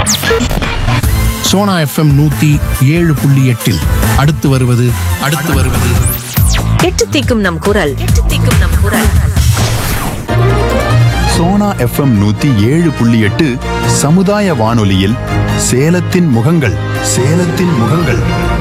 Sona FM நூத்தி ஏழு புள்ளி எட்டில் அடுத்து வருவது அடுத்து வருவது எட்டு திக்கும் நம் குரல் எட்டு திக்கும் நம் குரல் சோனா எஃப்எம் நூத்தி ஏழு புள்ளி எட்டு சமுதாய வானொலியில் சேலத்தின் முகங்கள் சேலத்தின் முகங்கள்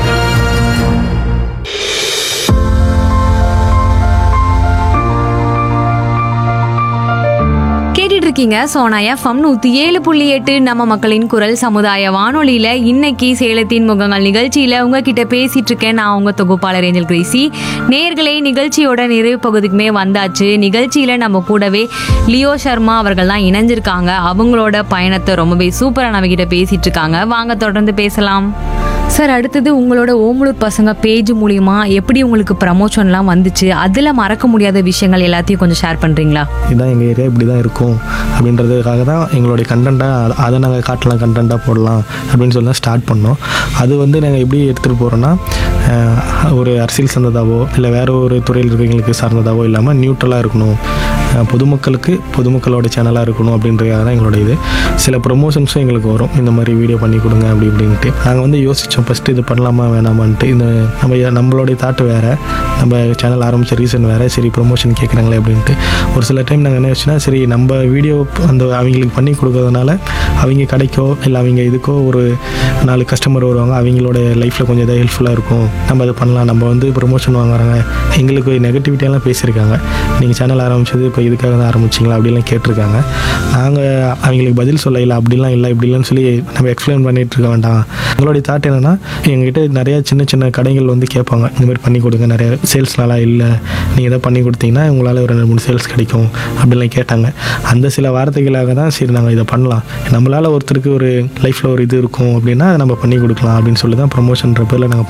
கேட்டுட்டு இருக்கீங்க சோனா எஃப்எம் நூத்தி ஏழு புள்ளி எட்டு நம்ம மக்களின் குரல் சமுதாய வானொலியில இன்னைக்கு சேலத்தின் முகங்கள் நிகழ்ச்சியில உங்ககிட்ட பேசிட்டு இருக்கேன் நான் உங்க தொகுப்பாளர் ஏஞ்சல் கிரேசி நேர்களே நிகழ்ச்சியோட நிறைவு பகுதிக்குமே வந்தாச்சு நிகழ்ச்சியில நம்ம கூடவே லியோ சர்மா அவர்கள் தான் இணைஞ்சிருக்காங்க அவங்களோட பயணத்தை ரொம்பவே சூப்பரா நம்ம கிட்ட பேசிட்டு இருக்காங்க வாங்க தொடர்ந்து பேசலாம் சார் அடுத்தது உங்களோட ஓமலூர் பசங்க பேஜ் மூலியமா எப்படி உங்களுக்கு ப்ரமோஷன்லாம் வந்துச்சு அதுல மறக்க முடியாத விஷயங்கள் எல்லாத்தையும் கொஞ்சம் ஷேர் பண்றீங்களா இதுதான் எங்கள் ஏரியா இப்படி தான் இருக்கும் அப்படின்றதுக்காக தான் எங்களுடைய கண்டென்ட்டாக அதை நாங்கள் காட்டலாம் கண்டென்ட்டாக போடலாம் அப்படின்னு சொல்லி தான் ஸ்டார்ட் பண்ணோம் அது வந்து நாங்கள் எப்படி எடுத்துகிட்டு போகிறோன்னா ஒரு அரசியல் சார்ந்ததாவோ இல்லை வேற ஒரு துறையில் இருக்கிறவங்களுக்கு சார்ந்ததாவோ இல்லாமல் நியூட்ரலாக இருக்கணும் அஹ், பொதுமக்களுக்கு பொதுமக்களோட சேனலாக இருக்கணும் அப்படின்றதுக்காக தான் எங்களோட இது சில ப்ரொமோஷன்ஸும் எங்களுக்கு வரும் இந்த மாதிரி வீடியோ பண்ணி கொடுங்க அப்படி இப்படின்ட்டு நாங்கள் வந்து யோசித்தோம் ஃபஸ்ட்டு இது பண்ணலாமா வேணாமான்ட்டு இந்த நம்ம நம்மளுடைய தாட்டு வேறு நம்ம சேனல் ஆரம்பித்த ரீசன் வேறு சரி ப்ரொமோஷன் கேட்குறாங்களே அப்படின்ட்டு ஒரு சில டைம் நாங்கள் என்ன வச்சுன்னா சரி நம்ம வீடியோ அந்த அவங்களுக்கு பண்ணி கொடுக்கறதுனால அவங்க கடைக்கோ இல்லை அவங்க இதுக்கோ ஒரு நாலு கஸ்டமர் வருவாங்க அவங்களோட லைஃப்பில் கொஞ்சம் இதாக ஹெல்ப்ஃபுல்லாக இருக்கும் நம்ம அதை பண்ணலாம் நம்ம வந்து ப்ரொமோஷன் வாங்குறாங்க எங்களுக்கு நெகட்டிவிட்டியெல்லாம் பேசியிருக்காங்க நீங்கள் சேனல் ஆரம்பிச்சது இப்போ இதுக்காக தான் ஆரம்பிச்சிங்களா அப்படிலாம் கேட்டிருக்காங்க நாங்கள் அவங்களுக்கு பதில் சொல்ல இல்லை அப்படிலாம் இல்லை இப்படி இல்லைன்னு சொல்லி நம்ம எக்ஸ்பிளைன் பண்ணிட்டு இருக்க வேண்டாம் எங்களுடைய தாட் என்னென்னா எங்ககிட்ட நிறையா சின்ன சின்ன கடைகள் வந்து கேட்பாங்க இந்த மாதிரி பண்ணி கொடுங்க நிறைய சேல்ஸ் நல்லா இல்லை நீங்கள் இதை பண்ணி கொடுத்தீங்கன்னா உங்களால் ஒரு ரெண்டு மூணு சேல்ஸ் கிடைக்கும் அப்படிலாம் கேட்டாங்க அந்த சில வார்த்தைகளாக தான் சரி நாங்கள் இதை பண்ணலாம் நம்மளால் ஒருத்தருக்கு ஒரு லைஃப்பில் ஒரு இது இருக்கும் அப்படின்னா அதை நம்ம பண்ணி கொடுக்கலாம் அப்படின்னு சொல்லி தான் ப்ரொமோஷன்ற பேரில் நாங்கள்